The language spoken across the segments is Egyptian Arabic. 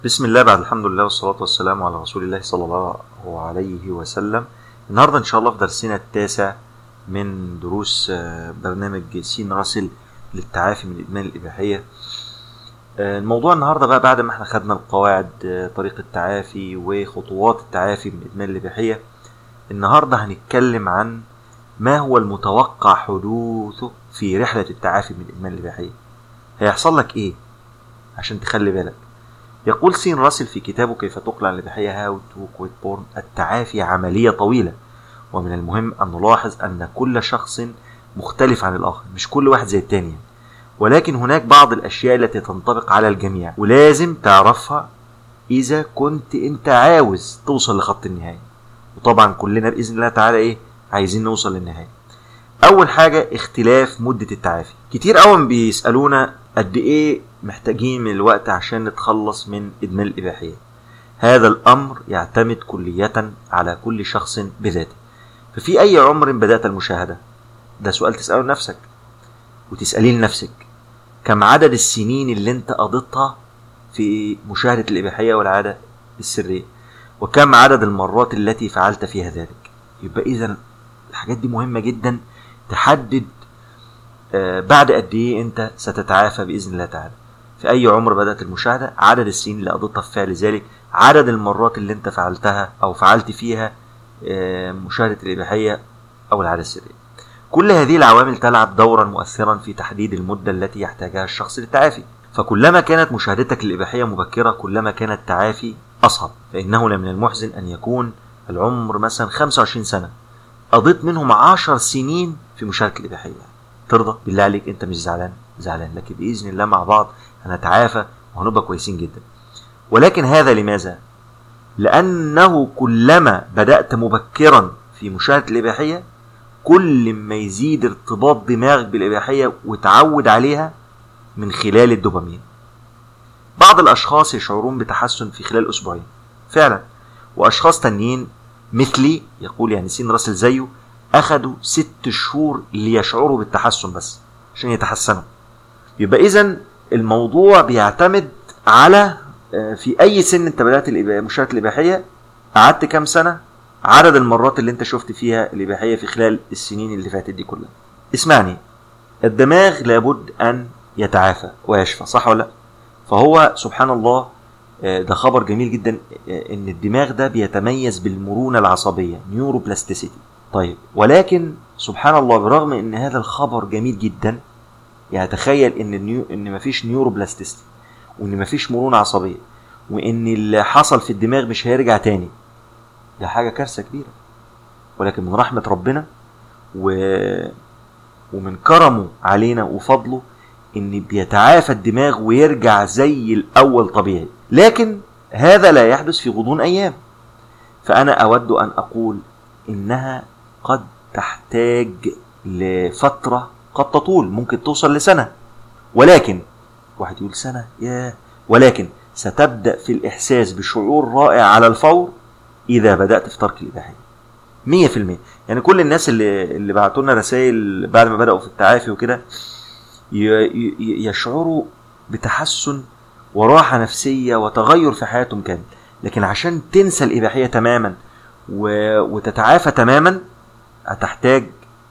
بسم الله بعد الحمد لله والصلاة والسلام على رسول الله صلى الله عليه وسلم النهاردة إن شاء الله في درسنا التاسع من دروس آه، برنامج سين راسل للتعافي من إدمان الإباحية آه، الموضوع النهاردة بقى بعد ما احنا خدنا القواعد آه، طريقة التعافي وخطوات التعافي من إدمان الإباحية النهاردة هنتكلم عن ما هو المتوقع حدوثه في رحلة التعافي من إدمان الإباحية هيحصل لك إيه عشان تخلي بالك يقول سين راسل في كتابه كيف تقلع الإباحية هاو تو كويت بورن التعافي عملية طويلة ومن المهم أن نلاحظ أن كل شخص مختلف عن الآخر مش كل واحد زي التاني ولكن هناك بعض الأشياء التي تنطبق على الجميع ولازم تعرفها إذا كنت أنت عاوز توصل لخط النهاية وطبعا كلنا بإذن الله تعالى إيه عايزين نوصل للنهاية أول حاجة اختلاف مدة التعافي كتير قوي بيسألونا قد إيه محتاجين من الوقت عشان نتخلص من إدمان الإباحية هذا الأمر يعتمد كلية على كل شخص بذاته ففي أي عمر بدأت المشاهدة ده سؤال تسأله لنفسك وتسأليه لنفسك كم عدد السنين اللي انت قضيتها في مشاهدة الإباحية والعادة السرية وكم عدد المرات التي فعلت فيها ذلك يبقى إذا الحاجات دي مهمة جدا تحدد آه، بعد قد ايه انت ستتعافى باذن الله تعالى في اي عمر بدات المشاهده عدد السنين اللي قضيتها في فعل ذلك عدد المرات اللي انت فعلتها او فعلت فيها آه، مشاهده الاباحيه او العاده السريه كل هذه العوامل تلعب دورا مؤثرا في تحديد المده التي يحتاجها الشخص للتعافي فكلما كانت مشاهدتك للاباحيه مبكره كلما كان التعافي اصعب فانه من المحزن ان يكون العمر مثلا 25 سنه قضيت منهم 10 سنين في مشاهده الاباحيه ترضى بالله عليك انت مش زعلان زعلان لكن باذن الله مع بعض هنتعافى وهنبقى كويسين جدا ولكن هذا لماذا لانه كلما بدات مبكرا في مشاهده الاباحيه كل ما يزيد ارتباط دماغك بالاباحيه وتعود عليها من خلال الدوبامين بعض الاشخاص يشعرون بتحسن في خلال اسبوعين فعلا واشخاص تانيين مثلي يقول يعني سين راسل زيه اخدوا ست شهور ليشعروا بالتحسن بس عشان يتحسنوا يبقى اذا الموضوع بيعتمد على آه، في اي سن انت بدات الإبا- مشاهده الاباحيه قعدت كام سنه عدد المرات اللي انت شفت فيها الاباحيه في خلال السنين اللي فاتت دي كلها اسمعني الدماغ لابد ان يتعافى ويشفى صح ولا لا فهو سبحان الله آه، ده خبر جميل جدا آه، ان الدماغ ده بيتميز بالمرونه العصبيه نيوروبلاستيسيتي طيب ولكن سبحان الله برغم ان هذا الخبر جميل جدا يعني تخيل ان النيو ان مفيش نيوروبلاستيستي وان مفيش مرونه عصبيه وان اللي حصل في الدماغ مش هيرجع تاني ده حاجه كارثه كبيره ولكن من رحمه ربنا و ومن كرمه علينا وفضله ان بيتعافى الدماغ ويرجع زي الاول طبيعي لكن هذا لا يحدث في غضون ايام فانا اود ان اقول انها قد تحتاج لفتره قد تطول ممكن توصل لسنه ولكن واحد يقول سنه يا ولكن ستبدا في الاحساس بشعور رائع على الفور اذا بدات في ترك الاباحيه 100% يعني كل الناس اللي اللي بعتوا لنا رسائل بعد ما بداوا في التعافي وكده ي- ي- يشعروا بتحسن وراحه نفسيه وتغير في حياتهم كامل لكن عشان تنسى الاباحيه تماما و... وتتعافى تماما هتحتاج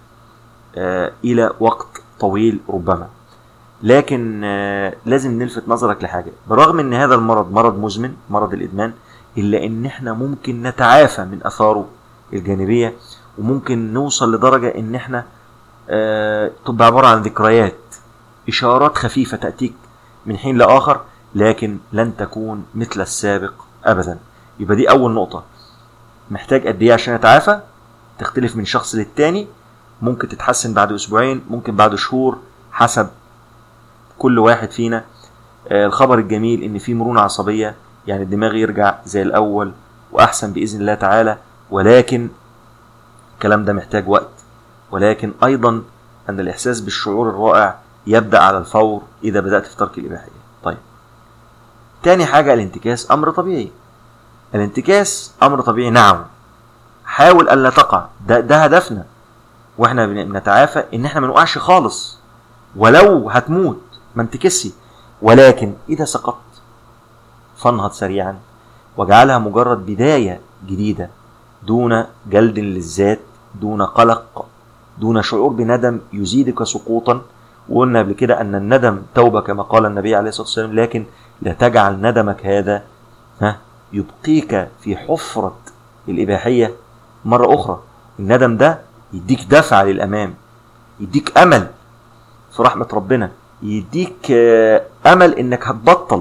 آه، الى وقت طويل ربما لكن آه، لازم نلفت نظرك لحاجه برغم ان هذا المرض مرض مزمن مرض الادمان الا ان احنا ممكن نتعافى من اثاره الجانبيه وممكن نوصل لدرجه ان احنا آه، تبقى عباره عن ذكريات اشارات خفيفه تاتيك من حين لاخر لكن لن تكون مثل السابق ابدا يبقى دي اول نقطه محتاج قد ايه عشان اتعافى تختلف من شخص للتاني ممكن تتحسن بعد اسبوعين ممكن بعد شهور حسب كل واحد فينا آه، الخبر الجميل ان في مرونه عصبيه يعني الدماغ يرجع زي الاول واحسن باذن الله تعالى ولكن الكلام ده محتاج وقت ولكن ايضا ان الاحساس بالشعور الرائع يبدا على الفور اذا بدات في ترك الاباحيه طيب تاني حاجه الانتكاس امر طبيعي الانتكاس امر طبيعي نعم حاول الا تقع ده ده هدفنا واحنا بن- بنتعافى ان احنا ما نقعش خالص ولو هتموت ما انتكسي ولكن اذا سقطت فانهض سريعا واجعلها مجرد بداية جديدة دون جلد للذات دون قلق دون شعور بندم يزيدك سقوطا وقلنا قبل كده أن الندم توبة كما قال النبي عليه الصلاة والسلام لكن لا تجعل ندمك هذا ها يبقيك في حفرة الإباحية مرة أخرى الندم ده يديك دفع للأمام يديك أمل في رحمة ربنا يديك آه، أمل إنك هتبطل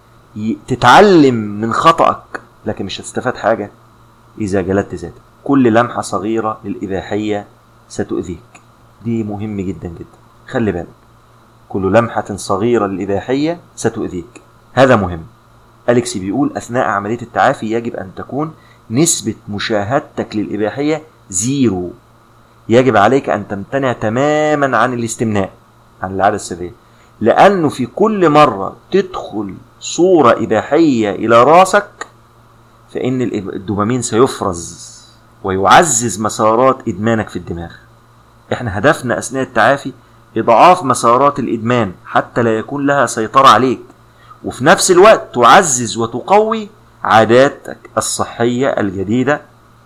تتعلم من خطأك لكن مش هتستفاد حاجة إذا جلدت ذاتك كل لمحة صغيرة للإباحية ستؤذيك دي مهم جدا جدا خلي بالك كل لمحة صغيرة للإباحية ستؤذيك هذا مهم أليكس بيقول أثناء عملية التعافي يجب أن تكون نسبة مشاهدتك للإباحية زيرو يجب عليك أن تمتنع تماما عن الاستمناء عن العادة السرية لأنه في كل مرة تدخل صورة إباحية إلى راسك فإن الدوبامين سيفرز ويعزز مسارات إدمانك في الدماغ إحنا هدفنا أثناء التعافي إضعاف مسارات الإدمان حتى لا يكون لها سيطرة عليك وفي نفس الوقت تعزز وتقوي عاداتك الصحية الجديدة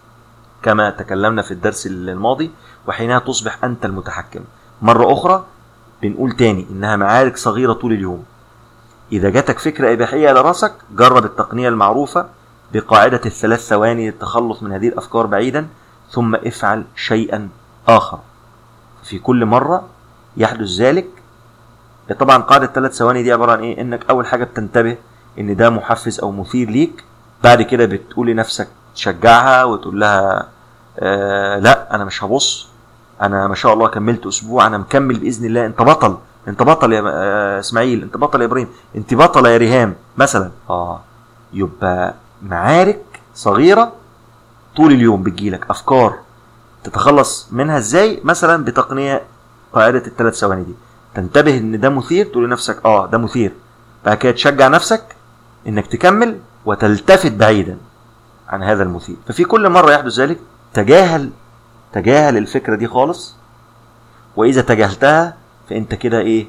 كما تكلمنا في الدرس الماضي وحينها تصبح أنت المتحكم مرة أخرى بنقول تاني إنها معارك صغيرة طول اليوم إذا جاتك فكرة إباحية على راسك جرب التقنية المعروفة بقاعدة الثلاث ثواني للتخلص من هذه الأفكار بعيدا ثم افعل شيئا آخر في كل مرة يحدث ذلك طبعا قاعدة الثلاث ثواني دي عبارة عن إيه؟ إنك أول حاجة بتنتبه إن ده محفز أو مثير ليك بعد كده بتقول لنفسك تشجعها وتقول لها آه لا أنا مش هبص أنا ما شاء الله كملت أسبوع أنا مكمل بإذن الله أنت بطل أنت بطل يا آه إسماعيل أنت بطل يا إبراهيم أنت بطل يا ريهام مثلا آه يبقى معارك صغيرة طول اليوم بتجيلك أفكار تتخلص منها ازاي مثلا بتقنية قاعدة الثلاث ثواني دي تنتبه ان ده مثير تقول لنفسك اه ده مثير بعد كده تشجع نفسك انك تكمل وتلتفت بعيدا عن هذا المثير ففي كل مرة يحدث ذلك تجاهل تجاهل الفكرة دي خالص وإذا تجاهلتها فأنت كده إيه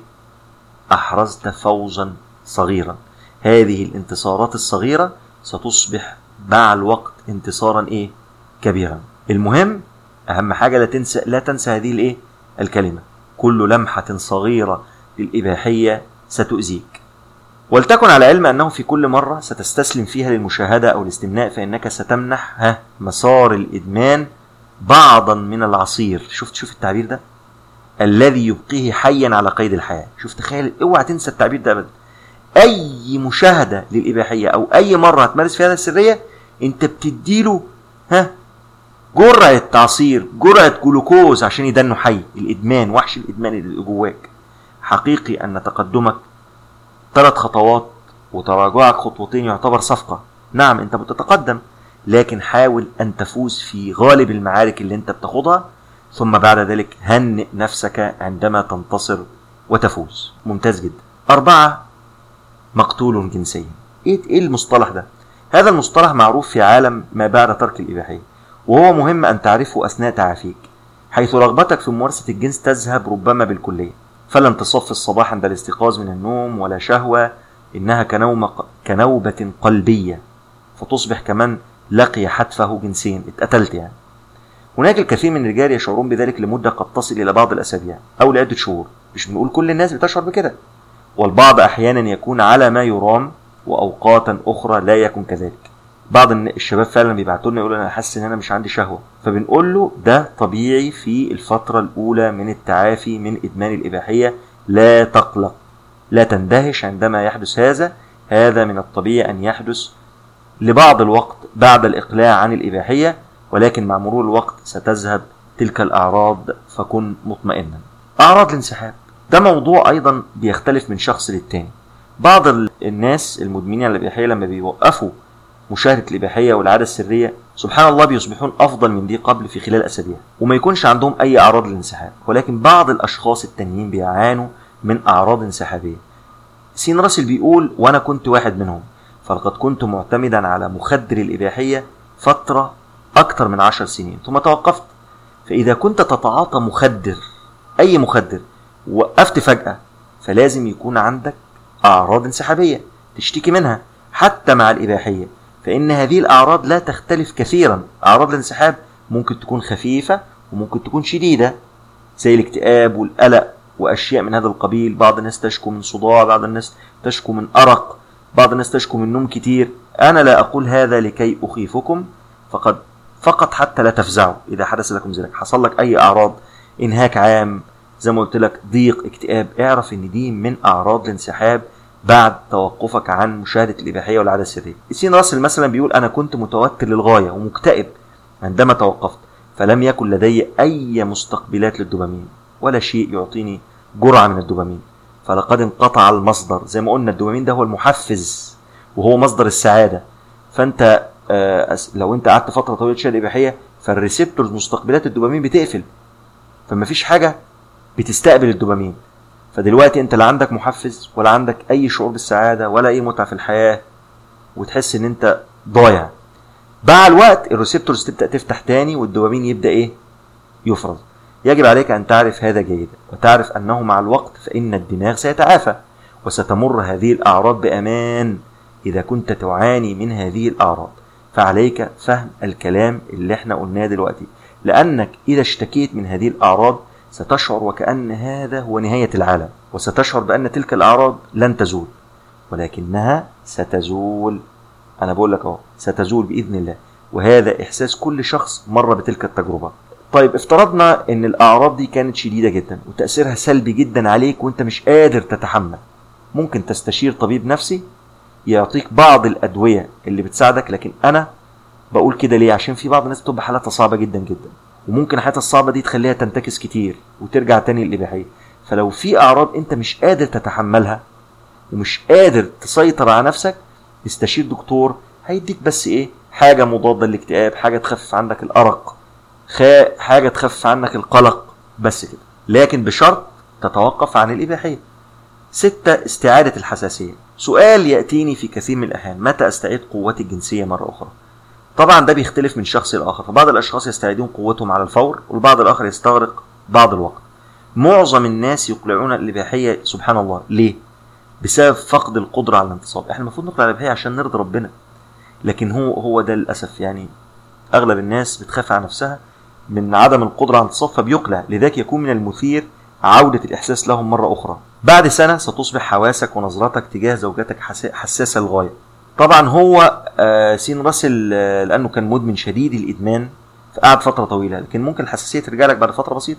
أحرزت فوزا صغيرا هذه الانتصارات الصغيرة ستصبح مع الوقت انتصارا إيه كبيرا المهم أهم حاجة لا تنسى لا تنسى هذه الإيه الكلمة كل لمحة صغيرة للإباحية ستؤذيك ولتكن على علم أنه في كل مرة ستستسلم فيها للمشاهدة أو الاستمناء فإنك ستمنح ها مسار الإدمان بعضا من العصير شفت شوف التعبير ده الذي يبقيه حيا على قيد الحياة شوف تخيل اوعى تنسى التعبير ده أبدا أي مشاهدة للإباحية أو أي مرة هتمارس فيها السرية أنت بتديله ها جرعة عصير جرعة جلوكوز عشان يدنه حي الإدمان وحش الإدمان اللي جواك حقيقي أن تقدمك ثلاث خطوات وتراجعك خطوتين يعتبر صفقة نعم أنت بتتقدم لكن حاول أن تفوز في غالب المعارك اللي أنت بتاخدها ثم بعد ذلك هنئ نفسك عندما تنتصر وتفوز ممتاز جدا أربعة مقتول جنسيا إيه, إيه المصطلح ده هذا المصطلح معروف في عالم ما بعد ترك الإباحية وهو مهم أن تعرفه أثناء تعافيك حيث رغبتك في ممارسة الجنس تذهب ربما بالكلية فلن تصف الصباح عند الاستيقاظ من النوم ولا شهوة إنها كنوم كنوبة قلبية فتصبح كمان لقي حتفه جنسيا اتقتلت يعني هناك الكثير من الرجال يشعرون بذلك لمدة قد تصل إلى بعض الأسابيع أو لعدة شهور مش بنقول كل الناس بتشعر بكده والبعض أحيانا يكون على ما يرام وأوقاتا أخرى لا يكن كذلك بعض الشباب فعلا بيبعتوا لنا يقولوا انا حاسس ان انا مش عندي شهوه فبنقول له ده طبيعي في الفتره الاولى من التعافي من ادمان الاباحيه لا تقلق لا تندهش عندما يحدث هذا هذا من الطبيعي ان يحدث لبعض الوقت بعد الاقلاع عن الاباحيه ولكن مع مرور الوقت ستذهب تلك الاعراض فكن مطمئنا اعراض الانسحاب ده موضوع ايضا بيختلف من شخص للتاني بعض الناس المدمنين على الاباحيه لما بيوقفوا مشاهدة الإباحية والعادة السرية سبحان الله بيصبحون أفضل من دي قبل في خلال أسابيع وما يكونش عندهم أي أعراض للانسحاب ولكن بعض الأشخاص التانيين بيعانوا من أعراض انسحابية سين راسل بيقول وأنا كنت واحد منهم فلقد كنت معتمدا على مخدر الإباحية فترة أكثر من عشر سنين ثم توقفت فإذا كنت تتعاطى مخدر أي مخدر وقفت فجأة فلازم يكون عندك أعراض انسحابية تشتكي منها حتى مع الإباحية فإن هذه الأعراض لا تختلف كثيرا أعراض الانسحاب ممكن تكون خفيفة وممكن تكون شديدة زي الاكتئاب والقلق وأشياء من هذا القبيل بعض الناس تشكو من صداع بعض الناس تشكو من أرق بعض الناس تشكو من نوم كتير أنا لا أقول هذا لكي أخيفكم فقد فقط حتى لا تفزعوا إذا حدث لكم ذلك حصل لك أي أعراض إنهاك عام زي ما قلت لك ضيق اكتئاب اعرف ان دي من اعراض الانسحاب بعد توقفك عن مشاهدة الإباحية والعادة السرية. سين راسل مثلا بيقول أنا كنت متوتر للغاية ومكتئب عندما توقفت فلم يكن لدي أي مستقبلات للدوبامين ولا شيء يعطيني جرعة من الدوبامين فلقد انقطع المصدر زي ما قلنا الدوبامين ده هو المحفز وهو مصدر السعادة فأنت آه لو أنت قعدت فترة طويلة تشاهد الإباحية فالريسبتورز مستقبلات الدوبامين بتقفل فما فيش حاجة بتستقبل الدوبامين فدلوقتي انت لا عندك محفز ولا عندك اي شعور بالسعاده ولا اي متعه في الحياه وتحس ان انت ضايع مع الوقت الريسبتورز تبدا تفتح تاني والدوبامين يبدا ايه يفرز يجب عليك ان تعرف هذا جيدا وتعرف انه مع الوقت فان الدماغ سيتعافى وستمر هذه الاعراض بامان اذا كنت تعاني من هذه الاعراض فعليك فهم الكلام اللي احنا قلناه دلوقتي لانك اذا اشتكيت من هذه الاعراض ستشعر وكأن هذا هو نهاية العالم وستشعر بأن تلك الأعراض لن تزول ولكنها ستزول أنا بقول لك أهو ستزول بإذن الله وهذا إحساس كل شخص مر بتلك التجربة طيب افترضنا ان الاعراض دي كانت شديده جدا وتاثيرها سلبي جدا عليك وانت مش قادر تتحمل ممكن تستشير طبيب نفسي يعطيك بعض الادويه اللي بتساعدك لكن انا بقول كده ليه عشان في بعض الناس بتبقى حالاتها صعبه جدا جدا وممكن الحياه الصعبه دي تخليها تنتكس كتير وترجع تاني للاباحيه فلو في اعراض انت مش قادر تتحملها ومش قادر تسيطر على نفسك استشير دكتور هيديك بس ايه حاجه مضاده للاكتئاب حاجه تخفف عنك الارق خا... حاجه تخفف عنك القلق بس كده لكن بشرط تتوقف عن الاباحيه ستة استعادة الحساسية سؤال يأتيني في كثير من الأحيان متى أستعيد قوتي الجنسية مرة أخرى طبعا ده بيختلف من شخص لآخر فبعض الأشخاص يستعيدون قوتهم على الفور والبعض الآخر يستغرق بعض الوقت معظم الناس يقلعون الإباحية سبحان الله ليه؟ بسبب فقد القدرة على الانتصاب احنا المفروض نقلع الإباحية عشان نرضي ربنا لكن هو هو ده للأسف يعني أغلب الناس بتخاف على نفسها من عدم القدرة على الانتصاب فبيقلع لذلك يكون من المثير عودة الإحساس لهم مرة أخرى بعد سنة ستصبح حواسك ونظرتك تجاه زوجتك حساسة للغاية طبعا هو آه سين راسل آه لانه كان مدمن شديد الادمان فقعد فتره طويله لكن ممكن الحساسيه ترجع لك بعد فتره بسيطه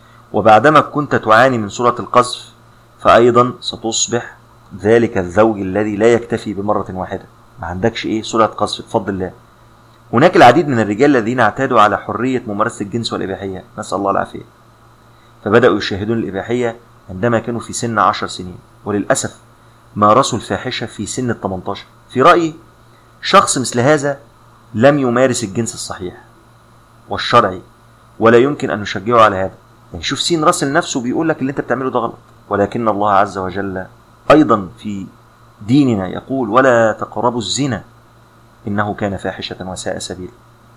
وبعدما كنت تعاني من صوره القذف فايضا ستصبح ذلك الزوج الذي لا يكتفي بمره واحده ما عندكش ايه صوره قذف بفضل الله هناك العديد من الرجال الذين اعتادوا على حريه ممارسه الجنس والاباحيه نسال الله العافيه فبداوا يشاهدون الاباحيه عندما كانوا في سن عشر سنين وللاسف مارسوا الفاحشه في سن ال 18 في رأيي شخص مثل هذا لم يمارس الجنس الصحيح والشرعي ولا يمكن أن نشجعه على هذا يعني شوف سين راسل نفسه بيقول لك اللي انت بتعمله ده غلط ولكن الله عز وجل أيضا في ديننا يقول ولا تقربوا الزنا إنه كان فاحشة وساء سبيلا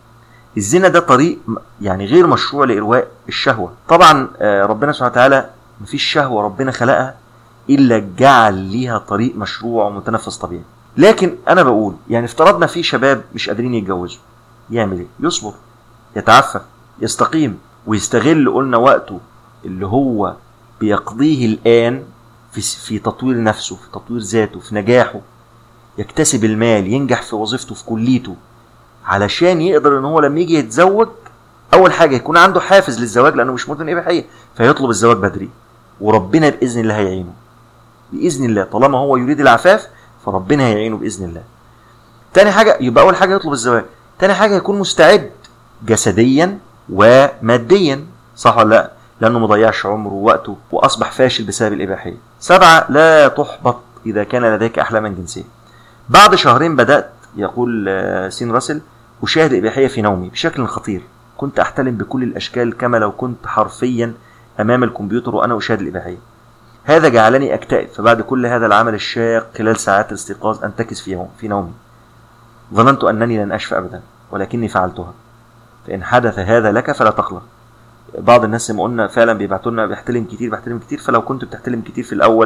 الزنا ده طريق يعني غير مشروع لإرواء الشهوة طبعا ربنا سبحانه وتعالى مفيش شهوة ربنا خلقها إلا جعل ليها طريق مشروع ومتنفس طبيعي لكن انا بقول يعني افترضنا في شباب مش قادرين يتجوزوا يعمل ايه يصبر يتعفف يستقيم ويستغل قلنا وقته اللي هو بيقضيه الان في في تطوير نفسه في تطوير ذاته في نجاحه يكتسب المال ينجح في وظيفته في كليته علشان يقدر ان هو لما يجي يتزوج اول حاجه يكون عنده حافز للزواج لانه مش مدمن اباحيه فيطلب الزواج بدري وربنا باذن الله هيعينه باذن الله طالما هو يريد العفاف فربنا هيعينه باذن الله تاني حاجه يبقى اول حاجه يطلب الزواج تاني حاجه يكون مستعد جسديا وماديا صح ولا لا لانه مضيعش عمره ووقته واصبح فاشل بسبب الاباحيه سبعه لا تحبط اذا كان لديك احلاما جنسيه بعد شهرين بدات يقول سين راسل اشاهد الاباحيه في نومي بشكل خطير كنت احتلم بكل الاشكال كما لو كنت حرفيا امام الكمبيوتر وانا اشاهد الاباحيه هذا جعلني أكتئب فبعد كل هذا العمل الشاق خلال ساعات الاستيقاظ أنتكس في في نومي ظننت أنني لن أشفى أبدا ولكني فعلتها فإن حدث هذا لك فلا تقلق بعض الناس ما قلنا فعلا بيبعتوا لنا بيحتلم كتير بيحتلم كتير فلو كنت بتحتلم كتير في الأول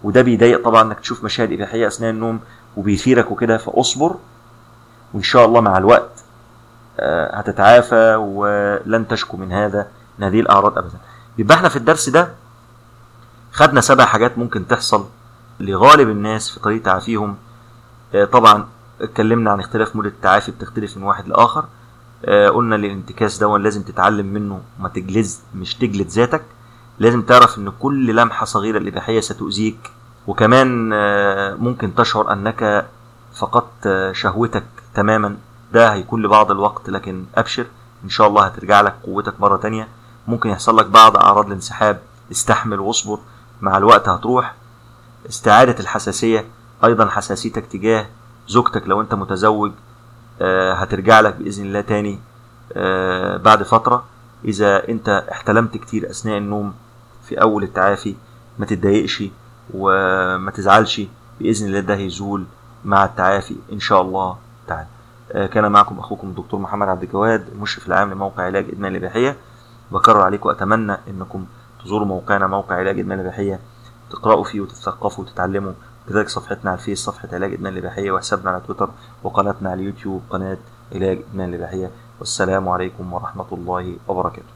وده بيضايق طبعا انك تشوف مشاهد اباحيه اثناء النوم وبيثيرك وكده فاصبر وان شاء الله مع الوقت آه، هتتعافى ولن تشكو من هذا من هذه الاعراض ابدا يبقى احنا في الدرس ده خدنا سبع حاجات ممكن تحصل لغالب الناس في طريقه تعافيهم آه، طبعا اتكلمنا عن اختلاف مدة التعافي بتختلف من واحد لآخر آه، قلنا الانتكاس ده لازم تتعلم منه ما تجلد مش تجلد ذاتك لازم تعرف ان كل لمحة صغيرة الإباحية ستؤذيك وكمان آه، ممكن تشعر انك فقدت آه، شهوتك تماما ده هيكون لبعض الوقت لكن ابشر ان شاء الله هترجع لك قوتك مرة تانية ممكن يحصل لك بعض اعراض الانسحاب استحمل واصبر مع الوقت هتروح استعادة الحساسية ايضا حساسيتك تجاه زوجتك لو انت متزوج آه، هترجع لك باذن الله تاني آه، بعد فتره اذا انت احتلمت كتير اثناء النوم في اول التعافي ما تتضايقش وما تزعلش باذن الله ده هيزول مع التعافي ان شاء الله تعالى آه، كان معكم اخوكم الدكتور محمد عبد الجواد المشرف العام لموقع علاج ادمان الاباحيه بكرر عليكم اتمنى انكم تزوروا موقعنا موقع علاج ادمان الاباحيه تقرأوا فيه وتتثقفوا وتتعلموا كذلك صفحتنا على الفيس صفحة علاج إدمان الإباحية وحسابنا على تويتر وقناتنا على اليوتيوب قناة علاج إدمان الإباحية والسلام عليكم ورحمة الله وبركاته